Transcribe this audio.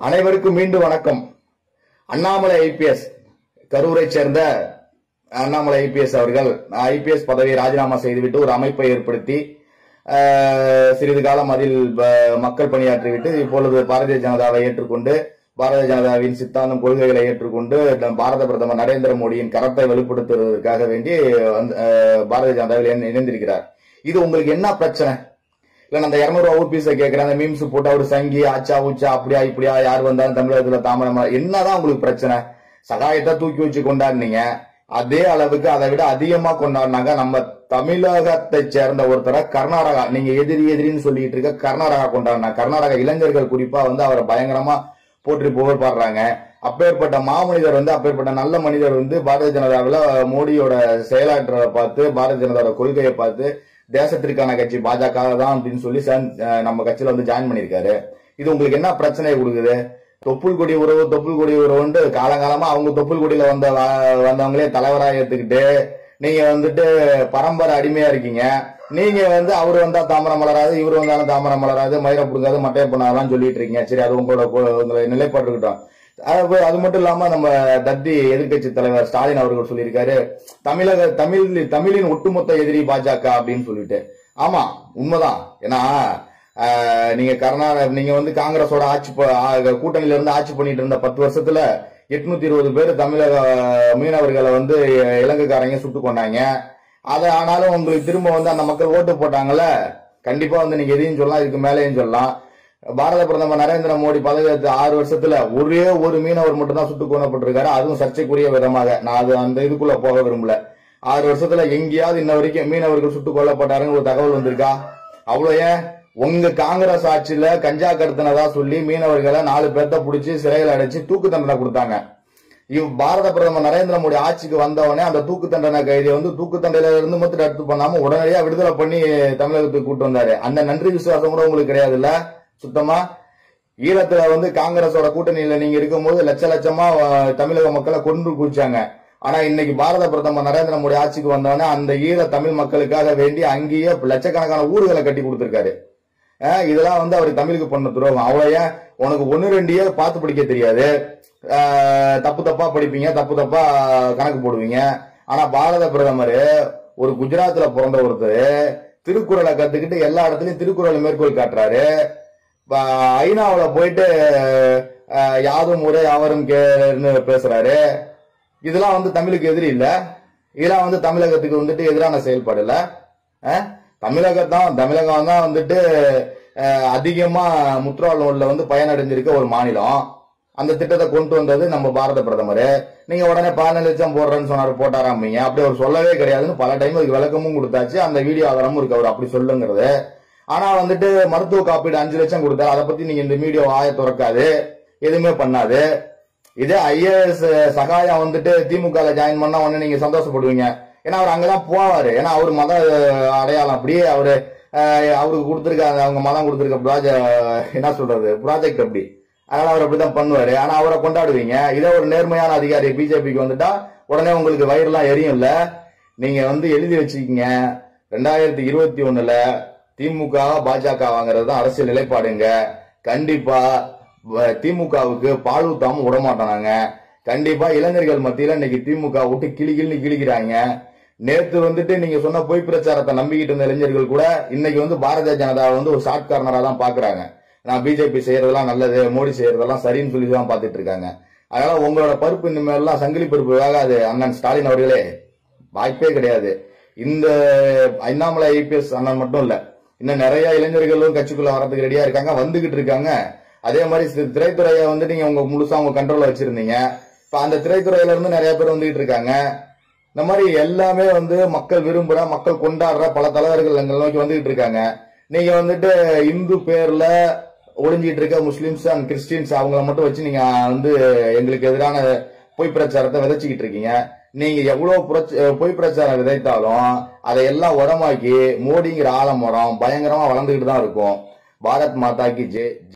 அனைவருக்கும் மீண்டும் வணக்கம் அண்ணாமலை ஐபிஎஸ் கரூரை சேர்ந்த அண்ணாமலை ஐபிஎஸ் அவர்கள் ஐபிஎஸ் பதவியை ராஜினாமா செய்துவிட்டு ஒரு அமைப்பை ஏற்படுத்தி அஹ், சிறிது காலம் அதில் ப- மக்கள் பணியாற்றிவிட்டு இப்பொழுது பாரதிய ஜனதாவை ஏற்றுக்கொண்டு பாரதிய ஜனதாவின் சித்தாந்தம் கொள்கைகளை ஏற்றுக்கொண்டு நம் பாரத பிரதமர் நரேந்திர மோடியின் கரத்தை வெளிப்படுத்துவதற்காக வேண்டி வந்து, அஹ், பாரதிய ஜனதாவில் இணை- இணைந்திருக்கிறார் இது உங்களுக்கு என்ன பிரச்சனை இல்ல நான் அந்த இருநூறு ஓபிஎஸ் கேட்கிறேன் அந்த மீம்ஸ் போட்டு அவர் சங்கி ஆச்சா ஊச்சா அப்படியா இப்படியா யார் வந்தாலும் தமிழகத்துல தாமரம் என்னதான் உங்களுக்கு பிரச்சனை சகாயத்தை தூக்கி வச்சு கொண்டாடினீங்க அதே அளவுக்கு அதை விட அதிகமா கொண்டாடினாங்க நம்ம தமிழகத்தை சேர்ந்த ஒருத்தரை கர்நாடகா நீங்க எதிரி எதிரின்னு சொல்லிட்டு இருக்க கர்நாடகா கொண்டாடினாங்க கர்நாடகா இளைஞர்கள் குறிப்பா வந்து அவரை பயங்கரமா போற்றி புகழ் பாடுறாங்க அப்பேற்பட்ட மாமனிதர் வந்து அப்பேற்பட்ட நல்ல மனிதர் வந்து பாரதிய ஜனதாவில் மோடியோட செயலாற்றலை பார்த்து பாரதிய ஜனதாவோட கொள்கையை பார்த்து தேசத்திற்கான கட்சி பாஜக தான் அப்படின்னு சொல்லி சேர்ந்து- அஹ் நம்ம கட்சியில வந்து ஜாயின் பண்ணிருக்காரு இது உங்களுக்கு என்ன பிரச்சனையை கொடுக்குது தொப்புள் கொடி உறவு தொப்புள் கொடி உறவுன்ட்டு காலங்காலமா அவங்க தொப்புள் கொடியில வந்த வ- வந்தவங்களே தலைவராக ஏத்துக்கிட்டு நீங்க வந்துட்டு பரம்பரை அடிமையா இருக்கீங்க நீங்க வந்து அவர் வந்தா தாமரம் மலராது இவர் வந்தாலும் தாமரம் மலராது மயிரை பிடுங்காது மட்டையை பண்ணாதான் சொல்லிட்டு இருக்கீங்க சரி அது உங்களோட கொ- உங்களோட நிலைப்பாடு இருக்கட்டும் அது அது மட்டும் இல்லாம நம்ம தத்தி எதிர்க்கட்சி தலைவர் ஸ்டாலின் அவர்கள் சொல்லியிருக்காரு தமிழக தமிழ் தமிழின் ஒட்டுமொத்த எதிரி பாஜக அப்படின்னு சொல்லிட்டு ஆமா உண்மைதான் ஏன்னா ஆஹ், நீங்க கர்நாடக நீங்க வந்து காங்கிரஸோட ஆட்சி ப- ஆ- கூட்டணியில இருந்து ஆட்சி பண்ணிட்டு இருந்த பத்து வருஷத்துல எட்நூத்தி இருபது பேர் தமிழக மீனவர்களை வந்து இலங்கைக்காரங்க சுட்டு கொண்டாங்க அது ஆனாலும் உங்களுக்கு திரும்ப வந்து அந்த மக்கள் ஓட்டு போட்டாங்கல்ல கண்டிப்பா வந்து நீங்க எதையும் சொல்லலாம் இதுக்கு மேலேயும் சொல்லலாம் பாரத பிரதமர் நரேந்திர மோடி பதவியேற்ற ஆறு வருஷத்துல ஒரே ஒரு மீனவர் மட்டும் தான் சுட்டு கொல்லப்பட்டிருக்காரு அதுவும் சர்ச்சைக்குரிய விதமாக நான் அது அந்த இதுக்குள்ள போக விரும்பல ஆறு வருஷத்துல எங்கேயாவது இன்ன வரைக்கும் மீனவர்கள் சுட்டு கொல்லப்பட்டாருன்னு ஒரு தகவல் வந்திருக்கா அவ்வளவு ஏன் உங்க காங்கிரஸ் ஆட்சியில கஞ்சா கடத்தினதா சொல்லி மீனவர்களை நாலு பேர்த்த புடிச்சு சிறையில் அடைச்சு தூக்கு தண்டனை கொடுத்தாங்க இவ் பாரத பிரதமர் நரேந்திர மோடி ஆட்சிக்கு வந்தவனே அந்த தூக்கு தண்டனை கைதியை வந்து தூக்கு தண்டனையில இருந்து மட்டும் ரத்து பண்ணாம உடனடியா விடுதலை பண்ணி தமிழகத்துக்கு கூட்டு வந்தாரு அந்த நன்றி விசுவாசம் கூட உங்களுக்கு கிடையாது இல்ல சுத்தமா ஈழத்துல வந்து காங்கிரஸோட கூட்டணியில நீங்க இருக்கும்போது லட்ச லட்சமா அஹ், தமிழக மக்களை கொன்று குவிச்சாங்க ஆனா இன்னைக்கு பாரத பிரதமர் நரேந்திர மோடி ஆட்சிக்கு வந்தவொடனே அந்த ஈழ தமிழ் மக்களுக்காக வேண்டி அங்கேயே லட்சக்கணக்கான ஊர்களை கட்டி கொடுத்திருக்காரு அஹ், இதெல்லாம் வந்து அவர் தமிழுக்கு பண்ண துரோகம் அவ்வளவு ஏன் உனக்கு ஒன்னு ரெண்டையே பார்த்து படிக்க தெரியாது அஹ், தப்பு தப்பா படிப்பீங்க தப்பு தப்பா கணக்கு போடுவீங்க ஆனா பாரத பிரதமர் ஒரு குஜராத்ல பிறந்த ஒருத்தர் திருக்குறளை கத்துக்கிட்டு எல்லா இடத்துலயும் திருக்குறளை மேற்கோள் காட்டுறாரு ஐநாவில் போயிட்டு அஹ், யாதும் ஊரே யாவரும் கேன்னு பேசுறாரு இதெல்லாம் வந்து தமிழுக்கு எதிரி இல்ல இதெல்லாம் வந்து தமிழகத்துக்கு வந்துட்டு எதிரான செயல்பாடு இல்ல அஹ்? தமிழகத்தான் தமிழகம் தான் வந்துட்டு அஹ், அதிகமா முத்ரா லோன்ல வந்து பயனடைஞ்சிருக்க ஒரு மாநிலம் அந்த திட்டத்தை கொண்டு வந்தது நம்ம பாரத பிரதமர் நீங்க உடனே பதினஞ்சு லட்சம் போடுறேன்னு சொன்னாரு போட்டாராமீங்க அப்படி அவர் சொல்லவே கிடையாதுன்னு பல டைம் அதுக்கு விளக்கமும் கொடுத்தாச்சு அந்த வீடியோ ஆதாரமும் இருக்கு அவர் அப்படி சொல்லுங்கிறது ஆனா வந்துட்டு மருத்துவ காப்பீடு அஞ்சு லட்சம் கொடுத்தாரு அதை பத்தி நீங்க இந்த வீடியோ ஆய திறக்காது எதுவுமே பண்ணாது இதே ஐஏஎஸ் சகாயம் வந்துட்டு திமுக ஜாயின் பண்ணா உடனே நீங்க சந்தோஷப்படுவீங்க ஏன்னா அவர் அங்கதான் போவாரு ஏன்னா அவர் மத அடையாளம் அப்படியே அவரு அஹ், அவருக்கு கொடுத்துருக்க அவங்க மதம் கொடுத்துருக்க ப்ராஜெக்ட் என்ன சொல்றது ப்ராஜெக்ட் அப்படி அதனால அவர் அப்படிதான் பண்ணுவாரு ஆனா அவரை கொண்டாடுவீங்க இதே ஒரு நேர்மையான அதிகாரி பிஜேபிக்கு வந்துட்டா உடனே உங்களுக்கு வயிறுலாம் எரியும் இல்ல நீங்க வந்து எழுதி வச்சுக்கீங்க ரெண்டாயிரத்தி இருபத்தி ஒண்ணுல திமுக பாஜக வாங்குறது தான் அரசியல் நிலைப்பாடுங்க கண்டிப்பா வ- திமுகவுக்கு பால் ஊத்தாம விட மாட்டானாங்க கண்டிப்பா இளைஞர்கள் மத்தியில இன்னைக்கு திமுக விட்டு கிளி கிளி கிழிக்கிறாங்க நேத்து வந்துட்டு நீங்க சொன்ன பொய் பிரச்சாரத்தை நம்பிக்கிட்டு இருந்த இளைஞர்கள் கூட இன்னைக்கு வந்து பாரதிய ஜனதாவை வந்து ஒரு ஷார்ட் கார்னரா தான் பாக்குறாங்க நான் பிஜேபி செய்யறதெல்லாம் நல்லது மோடி செய்யறதெல்லாம் சரின்னு சொல்லி தான் பாத்துட்டு இருக்காங்க அதனால உங்களோட பருப்பு இந்த மாதிரி எல்லாம் சங்கிலி பருப்பு வேகாது அண்ணன் ஸ்டாலின் அவர்களே வாய்ப்பே கிடையாது இந்த அண்ணாமலை ஐபிஎஸ் அண்ணன் மட்டும் இல்ல இன்னும் நிறைய இளைஞர்களும் கட்சிக்குள்ள வரதுக்கு ரெடியா இருக்காங்க வந்துகிட்டு இருக்காங்க அதே மாதிரி சி- திரைத்துறையை வந்து நீங்க உங்க முழுசா உங்க கண்ட்ரோல்ல வச்சிருந்தீங்க இப்ப அந்த திரைத்துறையில இருந்து நிறைய பேர் வந்துகிட்டு இருக்காங்க இந்த மாதிரி எல்லாமே வந்து மக்கள் விரும்புற மக்கள் கொண்டாடுற பல தலைவர்கள் எங்களை நோக்கி வந்துகிட்டு இருக்காங்க நீங்க வந்துட்டு இந்து பேர்ல ஒளிஞ்சிட்டு இருக்க முஸ்லிம்ஸ் அண்ட் கிறிஸ்டின்ஸ் அவங்கள மட்டும் வச்சு நீங்க வந்து எங்களுக்கு எதிரான பொய் பிரச்சாரத்தை விதைச்சுக்கிட்டு இருக்கீங்க நீங்க எவ்வளவு புரட்ச- பொய் பிரச்சாரம் விதைத்தாலும் அதை எல்லாம் உரமாக்கி மோடிங்கிற ஆலமரம் பயங்கரமா வளர்ந்துகிட்டு தான் இருக்கும் பாரத் மாதா கி ஜெய்